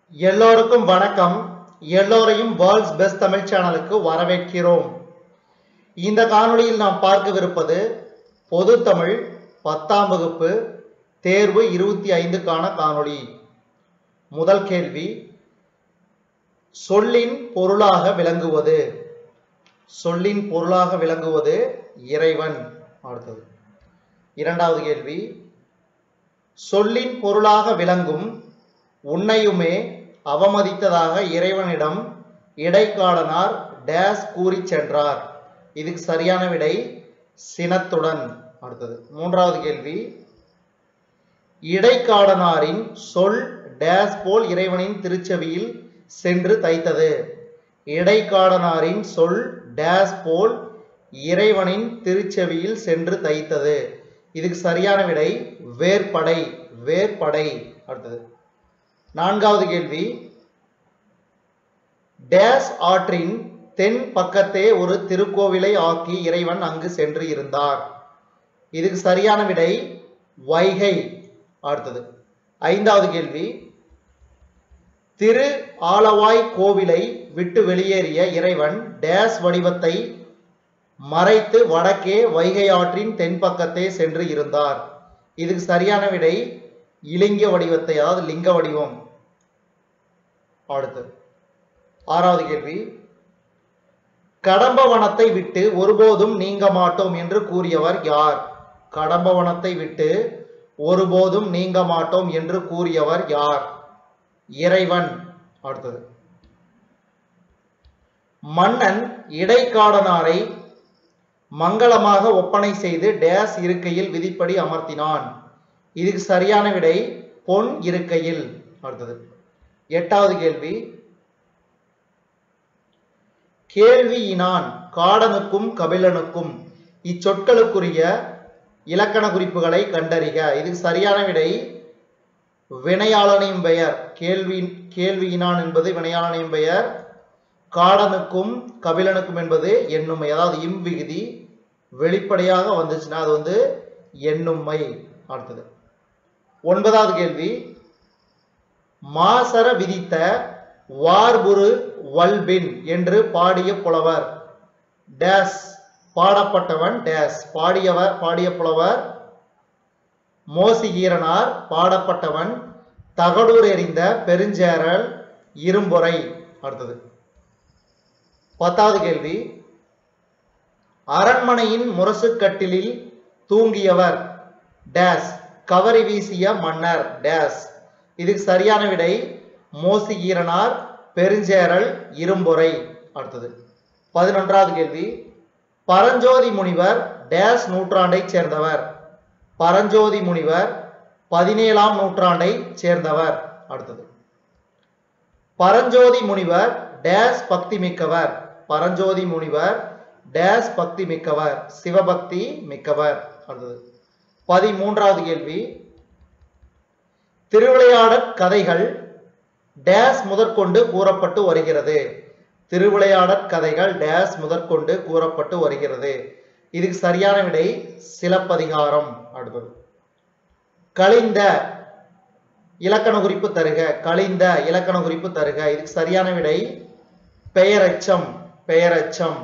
எல்லோருக்கும் வணக்கம் எல்லோரையும் வேர்ல்ட்ஸ் பெஸ்ட் தமிழ் சேனலுக்கு வரவேற்கிறோம் இந்த காணொளியில் நாம் பார்க்கவிருப்பது பொது தமிழ் பத்தாம் வகுப்பு தேர்வு இருபத்தி ஐந்துக்கான காணொளி முதல் கேள்வி சொல்லின் பொருளாக விளங்குவது சொல்லின் பொருளாக விளங்குவது இறைவன் அடுத்தது இரண்டாவது கேள்வி சொல்லின் பொருளாக விளங்கும் உன்னையுமே அவமதித்ததாக இறைவனிடம் இடைக்காடனார் டேஸ் கூறிச் சென்றார் இதுக்கு சரியான விடை சினத்துடன் அடுத்தது மூன்றாவது கேள்வி இடைக்காடனாரின் சொல் டேஸ் போல் இறைவனின் திருச்செவியில் சென்று தைத்தது இடைக்காடனாரின் சொல் டேஸ் போல் இறைவனின் திருச்செவியில் சென்று தைத்தது இதுக்கு சரியான விடை வேர்படை வேர்படை அடுத்தது நான்காவது கேள்வி டேஸ் ஆற்றின் தென் பக்கத்தே ஒரு திருக்கோவிலை ஆக்கி இறைவன் அங்கு சென்று இருந்தார் இதுக்கு சரியான விடை வைகை அடுத்தது ஐந்தாவது கேள்வி திரு ஆலவாய் கோவிலை விட்டு வெளியேறிய இறைவன் டேஸ் வடிவத்தை மறைத்து வடக்கே வைகை ஆற்றின் தென்பக்கத்தே சென்று இருந்தார் இதுக்கு சரியான விடை இலிங்க வடிவத்தை அதாவது லிங்க வடிவம் அடுத்து ஆறாவது கேள்வி கடம்பவனத்தை விட்டு ஒருபோதும் நீங்க மாட்டோம் என்று கூறியவர் யார் கடம்பவனத்தை விட்டு ஒருபோதும் நீங்க மாட்டோம் என்று கூறியவர் யார் இறைவன் அடுத்தது மன்னன் இடைக்காடனாரை மங்களமாக ஒப்பனை செய்து டேஸ் இருக்கையில் விதிப்படி அமர்த்தினான் இதுக்கு சரியான விடை பொன் இருக்கையில் அடுத்தது எட்டாவது கேள்வி கேள்வியினான் காடனுக்கும் கபிலனுக்கும் இச்சொற்களுக்குரிய இலக்கண குறிப்புகளை கண்டறிக இதுக்கு சரியான விடை வினையாளனையும் பெயர் கேள்வி கேள்வியினான் என்பது வினையாளனையும் பெயர் காடனுக்கும் கபிலனுக்கும் என்பது எண்ணுமை அதாவது இம் விகுதி வெளிப்படையாக வந்துச்சுன்னா அது வந்து எண்ணுமை அடுத்தது ஒன்பதாவது கேள்வி மாசர விதித்த வார்புரு வல்பின் என்று பாடிய புலவர் டேஸ் பாடப்பட்டவன் டேஸ் பாடியவர் பாடிய புலவர் மோசிகீரனார் பாடப்பட்டவன் தகடூர் எறிந்த பெருஞ்சேரல் இரும்பொறை அடுத்தது பத்தாவது கேள்வி அரண்மனையின் முரசுக்கட்டிலில் தூங்கியவர் டேஸ் கவரி வீசிய மன்னர் டேஸ் இதுக்கு சரியான விடை மோசிகீரனார் பெருஞ்சேரல் இரும்பொறை அடுத்தது பதினொன்றாவது கேள்வி பரஞ்சோதி முனிவர் டேஸ் நூற்றாண்டை சேர்ந்தவர் பரஞ்சோதி முனிவர் பதினேழாம் நூற்றாண்டை சேர்ந்தவர் அடுத்தது பரஞ்சோதி முனிவர் டேஸ் பக்தி மிக்கவர் பரஞ்சோதி முனிவர் டேஸ் பக்தி மிக்கவர் சிவபக்தி மிக்கவர் அடுத்தது பதிமூன்றாவது கேள்வி திருவிளையாடற் கதைகள் டேஸ் முதற்கொண்டு கூறப்பட்டு வருகிறது திருவிளையாடற் கதைகள் டேஸ் முதற்கொண்டு கூறப்பட்டு வருகிறது இதுக்கு சரியான விடை சிலப்பதிகாரம் அடுத்தது கலிந்த இலக்கண குறிப்பு தருக கலிந்த இலக்கண குறிப்பு தருக இதுக்கு சரியான விடை பெயரச்சம் பெயரச்சம்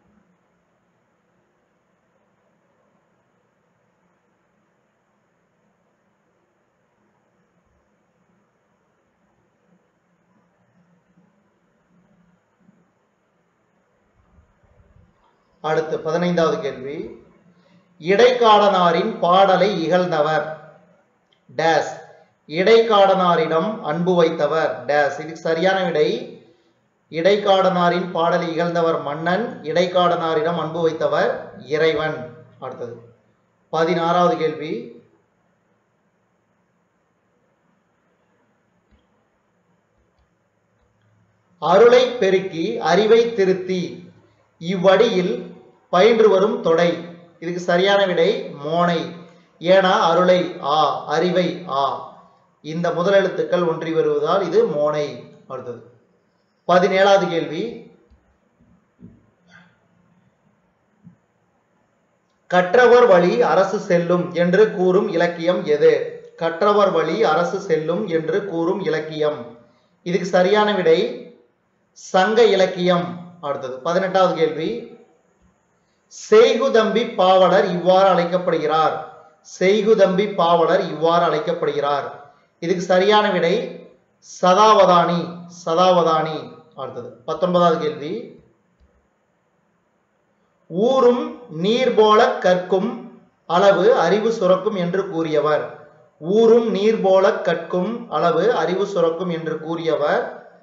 அடுத்து பதினைந்தாவது கேள்வி இடைக்காடனாரின் பாடலை இகழ்ந்தவர் டேஸ் இடைக்காடனாரிடம் அன்பு வைத்தவர் டேஸ் இதுக்கு சரியான விடை இடைக்காடனாரின் பாடலை இகழ்ந்தவர் மன்னன் இடைக்காடனாரிடம் அன்பு வைத்தவர் இறைவன் அடுத்தது பதினாறாவது கேள்வி அருளை பெருக்கி அறிவை திருத்தி இவ்வடியில் பயின்று வரும் தொடை இதுக்கு சரியான விடை மோனை ஏனா அருளை ஆ அறிவை ஆ இந்த முதலெழுத்துக்கள் ஒன்றி வருவதால் இது மோனை அடுத்தது பதினேழாவது கேள்வி கற்றவர் வழி அரசு செல்லும் என்று கூறும் இலக்கியம் எது கற்றவர் வழி அரசு செல்லும் என்று கூறும் இலக்கியம் இதுக்கு சரியான விடை சங்க இலக்கியம் அடுத்தது பதினெட்டாவது கேள்வி செய்குதம்பி பாவலர் இவ்வாறு அழைக்கப்படுகிறார் செய்குதம்பி பாவலர் இவ்வாறு அழைக்கப்படுகிறார் இதுக்கு சரியான விடை சதாவதானி சதாவதானி அடுத்தது பத்தொன்பதாவது கேள்வி ஊரும் நீர் போல கற்கும் அளவு அறிவு சுரக்கும் என்று கூறியவர் ஊரும் நீர் போல கற்கும் அளவு அறிவு சுரக்கும் என்று கூறியவர்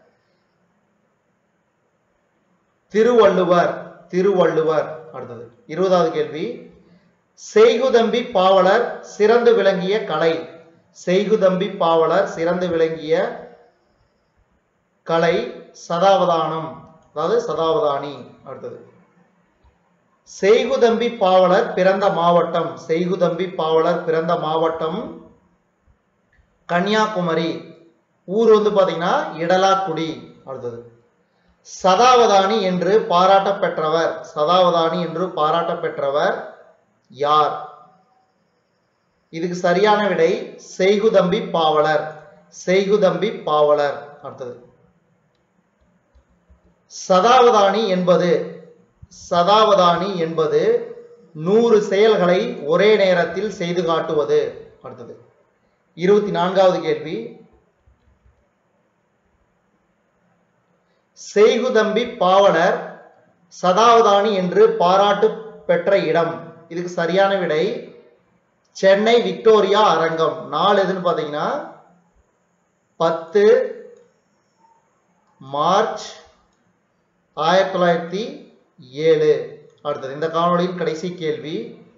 திருவள்ளுவர் திருவள்ளுவர் அடுத்தது இருபதாவது கேள்வி செய்குதம்பி பாவலர் சிறந்து விளங்கிய கலை செய்குதம்பி பாவலர் சிறந்து விளங்கிய கலை சதாவதானம் அதாவது சதாவதானி அடுத்தது செய்குதம்பி பாவலர் பிறந்த மாவட்டம் செய்குதம்பி பாவலர் பிறந்த மாவட்டம் கன்னியாகுமரி ஊர் வந்து பாத்தீங்கன்னா இடலாக்குடி அடுத்தது சதாவதானி என்று பாராட்ட பெற்றவர் சதாவதானி என்று பாராட்ட பெற்றவர் யார் இதுக்கு சரியான விடை செய்குதம்பி பாவலர் செய்குதம்பி பாவலர் அடுத்தது சதாவதானி என்பது சதாவதானி என்பது நூறு செயல்களை ஒரே நேரத்தில் செய்து காட்டுவது அடுத்தது இருபத்தி நான்காவது கேள்வி செய்குதம்பி பாவலர் சதாவதானி என்று பாராட்டு பெற்ற இடம் இதுக்கு சரியான விடை சென்னை விக்டோரியா அரங்கம் நாள் எதுன்னு பார்த்தீங்கன்னா பத்து மார்ச் ஆயிரத்தி தொள்ளாயிரத்தி ஏழு அடுத்தது இந்த காணொளியின் கடைசி கேள்வி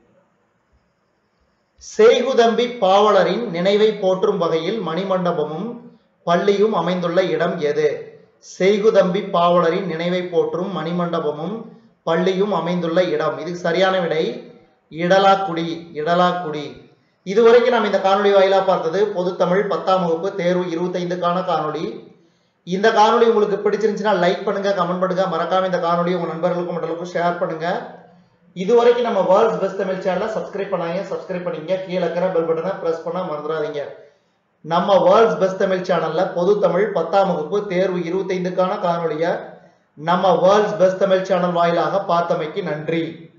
செய்குதம்பி பாவலரின் நினைவை போற்றும் வகையில் மணிமண்டபமும் பள்ளியும் அமைந்துள்ள இடம் எது செய்குதம்பி பாவலரின் நினைவை போற்றும் மணிமண்டபமும் பள்ளியும் அமைந்துள்ள இடம் இதுக்கு சரியான விடை இடலாக்குடி இடலாக்குடி இதுவரைக்கும் நாம் இந்த காணொளி வாயிலா பார்த்தது பொதுத்தமிழ் பத்தாம் வகுப்பு தேர்வு இருபத்தைந்துக்கான காணொளி இந்த காணொளி உங்களுக்கு பிடிச்சிருந்துச்சுன்னா லைக் பண்ணுங்க கமெண்ட் பண்ணுங்க மறக்காம இந்த காணொளி உங்க நண்பர்களுக்கும் மற்றவங்களுக்கும் ஷேர் பண்ணுங்க இதுவரைக்கும் நம்ம வேர்ல்ட்ஸ் பெஸ்ட் தமிழ் சேனலை சப்ஸ்கிரைப் பண்ணாங்க சப்ஸ்கிரைப் பண்ணீங்க கீழே இருக்கிற பெல் பட்டனை பிரஸ் பண்ண மறந்துடாதீங்க நம்ம வேர்ல்ட்ஸ் பெஸ்ட் தமிழ் சேனல்ல பொது தமிழ் பத்தாம் வகுப்பு தேர்வு இருபத்தைந்துக்கான காணொளியை நம்ம வேர்ல்ட்ஸ் பெஸ்ட் தமிழ் சேனல் வாயிலாக பார்த்தமைக்கு நன்றி